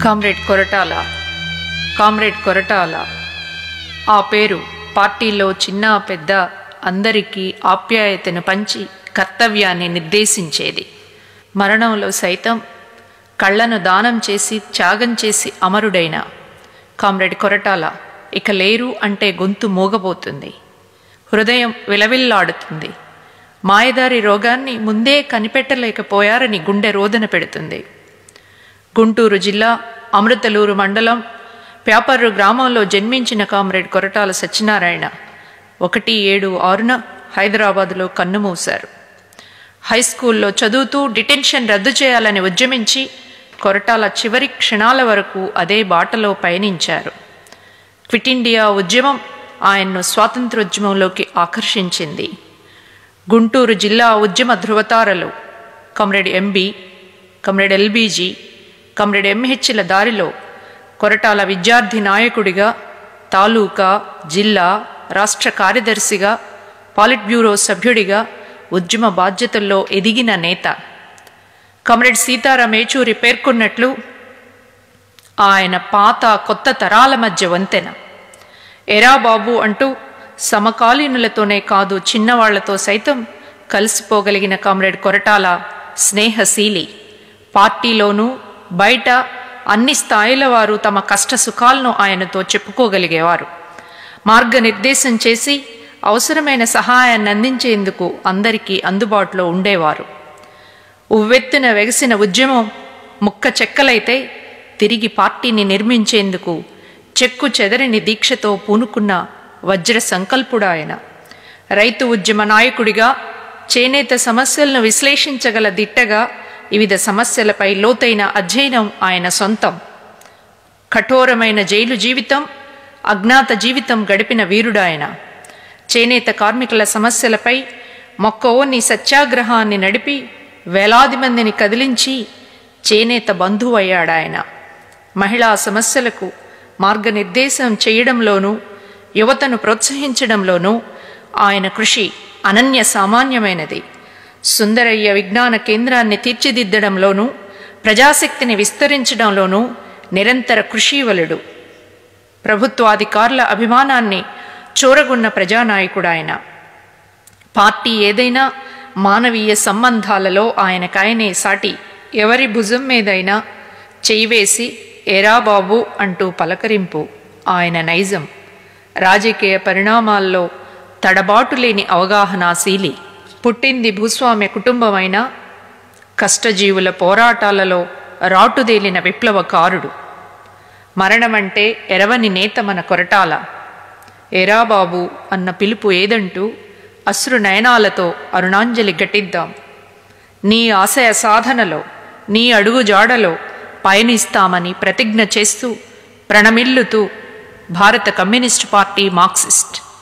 comrade Koratala comrade Koratala ఆ పేరు పార్టీలో చిన్న పెద్ద అందరికీ ఆప్యాయతను పంచి కర్తవ్యాన్ని నిర్దేశించేది మరణంలో సైతం కళ్ళను దానం చేసి త్యాగం చేసి అమరుడైన కామ్రేడ్ కొరటాల ఇక లేరు అంటే గొంతు మూగబోతుంది హృదయం విలవిల్లాడుతుంది మాయదారి రోగాన్ని ముందే కనిపెట్టలేకపోయారని గుండె రోదన పెడుతుంది గుంటూరు జిల్లా అమృతలూరు మండలం పేపర్రు గ్రామంలో జన్మించిన కామ్రేడ్ కొరటాల సత్యనారాయణ ఒకటి ఏడు ఆరున హైదరాబాదులో కన్నుమూశారు హై స్కూల్లో చదువుతూ డిటెన్షన్ రద్దు చేయాలని ఉద్యమించి కొరటాల చివరి క్షణాల వరకు అదే బాటలో పయనించారు క్విట్ ఇండియా ఉద్యమం ఆయన్ను స్వాతంత్రోద్యమంలోకి ఆకర్షించింది గుంటూరు జిల్లా ఉద్యమ ధృవతారలు comrade MB comrade LBG comrade ఎంహెచ్ల దారిలో కొరటాల విద్యార్థి నాయకుడిగా తాలూకా జిల్లా రాష్ట్ర కార్యదర్శిగా పాలిట్ బ్యూరో సభ్యుడిగా ఉద్యమ బాధ్యతల్లో ఎదిగిన నేత కమ్రేడ్ సీతారాం ఏచూరి పేర్కొన్నట్లు ఆయన పాత కొత్త తరాల మధ్య వంతెన ఎరా బాబు అంటూ సమకాలీనులతోనే కాదు చిన్నవాళ్లతో సైతం కలిసిపోగలిగిన కామ్రేడ్ కొరటాల స్నేహశీలి పార్టీలోనూ బయట అన్ని స్థాయిల వారు తమ కష్ట సుఖాలను ఆయనతో చెప్పుకోగలిగేవారు మార్గనిర్దేశం చేసి అవసరమైన సహాయాన్ని అందించేందుకు అందరికీ అందుబాటులో ఉండేవారు ఉవ్వెత్తున వెగసిన ఉద్యమం ముక్క చెక్కలైతే తిరిగి పార్టీని నిర్మించేందుకు చెక్కు చెదరని దీక్షతో పూనుకున్న వజ్ర సంకల్పుడు ఆయన రైతు ఉద్యమ నాయకుడిగా చేనేత సమస్యలను విశ్లేషించగల దిట్టగా వివిధ సమస్యలపై లోతైన అధ్యయనం ఆయన సొంతం కఠోరమైన జైలు జీవితం అజ్ఞాత జీవితం గడిపిన వీరుడాయన చేనేత కార్మికుల సమస్యలపై మొక్కవోని సత్యాగ్రహాన్ని నడిపి వేలాది మందిని కదిలించి చేనేత బంధువయ్యాడాయన మహిళా సమస్యలకు మార్గనిర్దేశం చేయడంలోనూ యువతను ప్రోత్సహించడంలోనూ ఆయన కృషి అనన్య సామాన్యమైనది సుందరయ్య విజ్ఞాన కేంద్రాన్ని తీర్చిదిద్దడంలోనూ ప్రజాశక్తిని విస్తరించడంలోనూ నిరంతర కృషివలుడు ప్రభుత్వాధికారుల అభిమానాన్ని చూరగున్న ప్రజానాయకుడాయన పార్టీ ఏదైనా మానవీయ సంబంధాలలో ఆయనకాయనే సాటి ఎవరి భుజం మీదైనా చేయివేసి ఎరా బాబు అంటూ పలకరింపు ఆయన నైజం రాజకీయ పరిణామాల్లో తడబాటు లేని అవగాహనాశీలి పుట్టింది భూస్వామ్య కుటుంబమైన కష్టజీవుల పోరాటాలలో రాటుదేలిన విప్లవకారుడు మరణమంటే ఎరవని నేత మన కొరటాల ఎరా బాబు అన్న పిలుపు ఏదంటూ అశ్రు నయనాలతో అరుణాంజలి ఘటిద్దాం నీ ఆశయ సాధనలో నీ అడుగు జాడలో పయనిస్తామని ప్రతిజ్ఞ చేస్తూ ప్రణమిల్లుతూ భారత కమ్యూనిస్టు పార్టీ మార్క్సిస్ట్